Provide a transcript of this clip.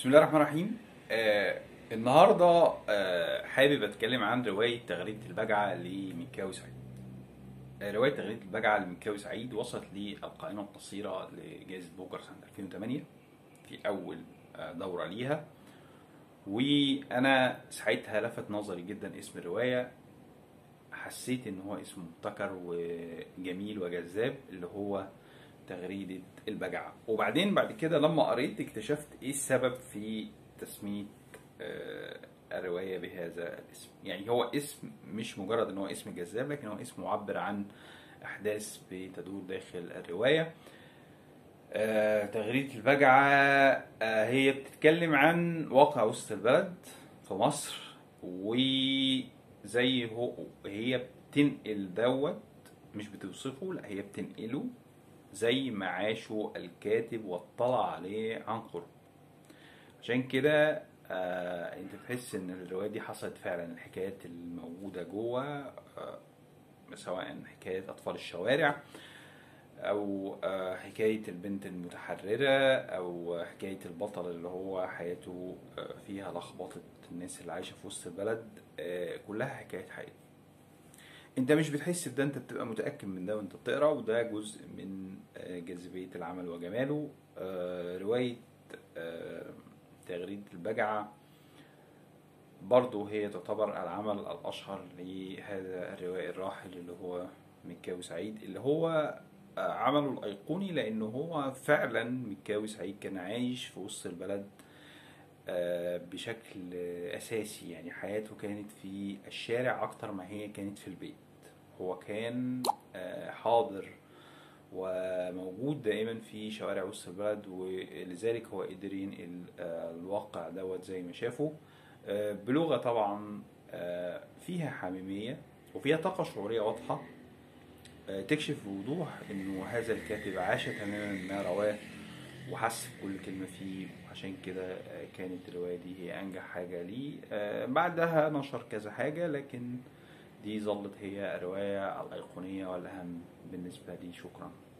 بسم الله الرحمن الرحيم آه النهارده آه حابب اتكلم عن روايه تغريده البجعه لميكاوي سعيد آه روايه تغريده البجعه لميكاوي سعيد وصلت للقائمه القصيره لجائزه بوكر سنه 2008 في اول آه دوره ليها وانا ساعتها لفت نظري جدا اسم الروايه حسيت ان هو اسم مبتكر وجميل وجذاب اللي هو تغريدة البجعة وبعدين بعد كده لما قريت اكتشفت ايه السبب في تسمية آه، الرواية بهذا الاسم يعني هو اسم مش مجرد ان هو اسم جذاب لكن هو اسم معبر عن احداث بتدور داخل الرواية آه، تغريدة البجعة آه، هي بتتكلم عن واقع وسط البلد في مصر وزي هو هي بتنقل دوت مش بتوصفه لا هي بتنقله زي ما عاشه الكاتب واطلع عليه عن قرب عشان كده آه انت تحس ان الروايه دي حصلت فعلا الحكايات الموجوده جوه آه سواء حكايه اطفال الشوارع او آه حكايه البنت المتحرره او حكايه البطل اللي هو حياته آه فيها لخبطه الناس اللي عايشه في وسط البلد آه كلها حكايات حقيقيه انت مش بتحس بده انت بتبقى متاكد من ده وانت بتقرا وده جزء من آه، جاذبيه العمل وجماله آه، روايه آه، تغريده البجعه برضه هي تعتبر العمل الاشهر لهذا الروائي الراحل اللي هو مكاوي سعيد اللي هو آه، عمله الايقوني لانه هو فعلا مكاوي سعيد كان عايش في وسط البلد آه، بشكل اساسي يعني حياته كانت في الشارع اكتر ما هي كانت في البيت هو كان آه، حاضر وموجود دائما في شوارع وسط البلد ولذلك هو قدر ينقل آه، الواقع دوت زي ما شافه آه، بلغة طبعا آه، فيها حميمية وفيها طاقة شعورية واضحة آه، تكشف بوضوح انه هذا الكاتب عاش تماما ما رواه وحس بكل كلمة فيه وعشان كده آه، كانت الرواية دي هي أنجح حاجة ليه آه، بعدها نشر كذا حاجة لكن دي ظلت هي الرواية الأيقونية والأهم بالنسبة لي شكرا